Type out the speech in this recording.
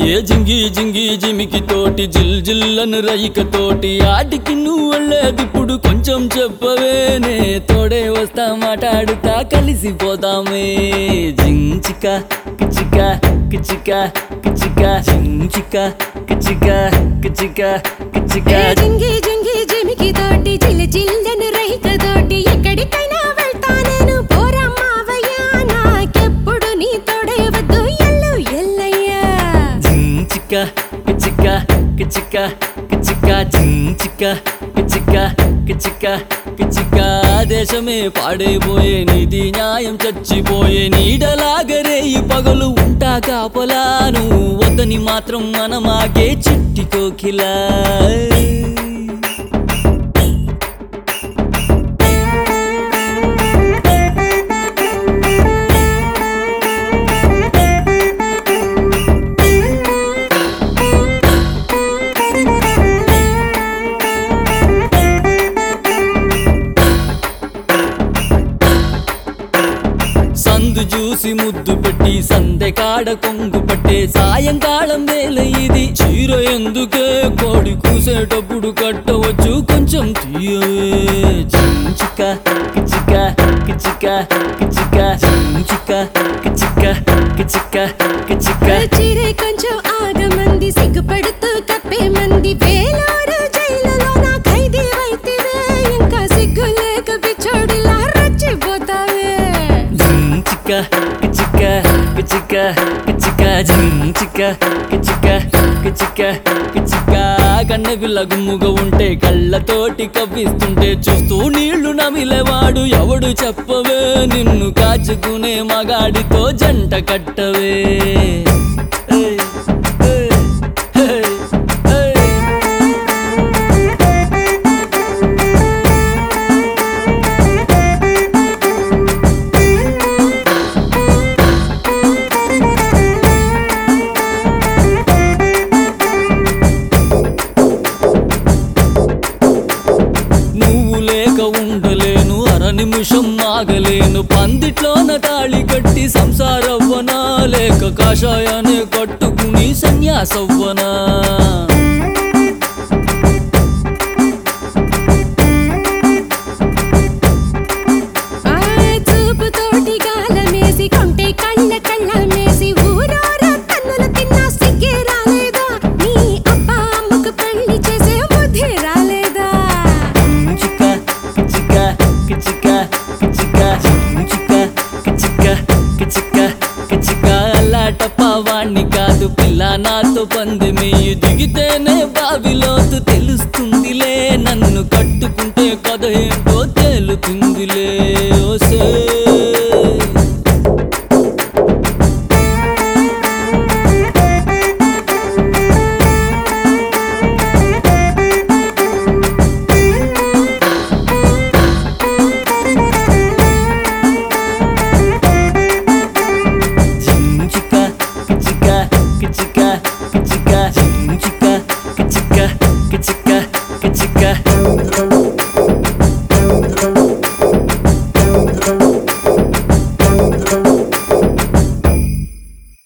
ఏ జింగి జింగి జిమికి తోటి జిల్ జిల్లను రైక తోటి ఆటికి నువ్వు వెళ్ళేది ఇప్పుడు కొంచెం చెప్పవేనే తోడే వస్తా మాట్లాడుతా కలిసిపోతామే జించిక కిచిక కిచిక కిచిక జించిక కిచిక కిచిక కిచిక ఏ జింగి జింగి జిమికి తోటి జిల్ జిల్లను రైక తోటి ఎక్కడికైనా వెళ్తా నేను పోరా మావయ్య నాకెప్పుడు నీ తోడే వద్దు ఎల్లు ఎల్లయ్యా జించిక కిచిక కిచిక కిచిక జించిక కిచిక కిచిక కిచిక దేశమే పాడైపోయే నీతి న్యాయం చచ్చిపోయే నీడలాగరే ఈ పగలు ఉంటా కాపలాను వద్దని మాత్రం మనమాగే చిట్టి కోకిలా సందు చూసి ముద్దు పెట్టి సందె కాడ కొంగు పట్టే సాయంకాలం వేళ ఇది చీర ఎందుకే కోడి కూసేటప్పుడు కట్టవచ్చు కొంచెం తీయవే చించిక కిచిక కిచిక కిచిక చించిక కిచిక కిచిక కిచిక చిరే కొంచెం ఆగమంది సిగ్గుపడుతూ కప్పే మంది వేలారు జైలులో నా ఖైదీ వైతివే ఇంకా సిగ్గు లేక పిచ్చోడిలా రచ్చిపోతావే జించిక కిచిక కిచిక కిచిక జించిక కిచిక కిచిక కిచిక కన్నె పిల్ల గుమ్ముగా ఉంటే కళ్ళతోటి కవ్విస్తుంటే చూస్తూ నీళ్లు నమిలేవాడు ఎవడు చెప్పవే నిన్ను కాచుకునే మగాడితో జంట కట్టవే ఏయ్, ఏయ్, ఏయ్, ఏయ్. నువ్వు లేక ఉండలేను అర నిమిషం ఆగలేను పందిట్లోన తాళి కట్టి సంసారవ్వనా లేక కాషాయాన్ని కట్టుకుని సన్యాసవ్వనా ఆ చూపుతోటి గాలమేసి కొంటే కళ్ళ కళ్ళమేసి ఊరారా కన్నుల తిన్నా సిగ్గే రాలేదా నీ అబ్బా అమ్మకు పెళ్లి చేసే బుద్ధి రాలేదా చిక్క కిచిక కిచిక కిచిక చిక్క కిచిక కిచిక కిచిక అల్లాటప్ప వాణ్ణి కాదు పిల్ల నాతో పందెమేయు దిగితేనే బావిలోతు తెలుస్తుందిలే నన్ను కట్టుకుంటే కథ ఏంటో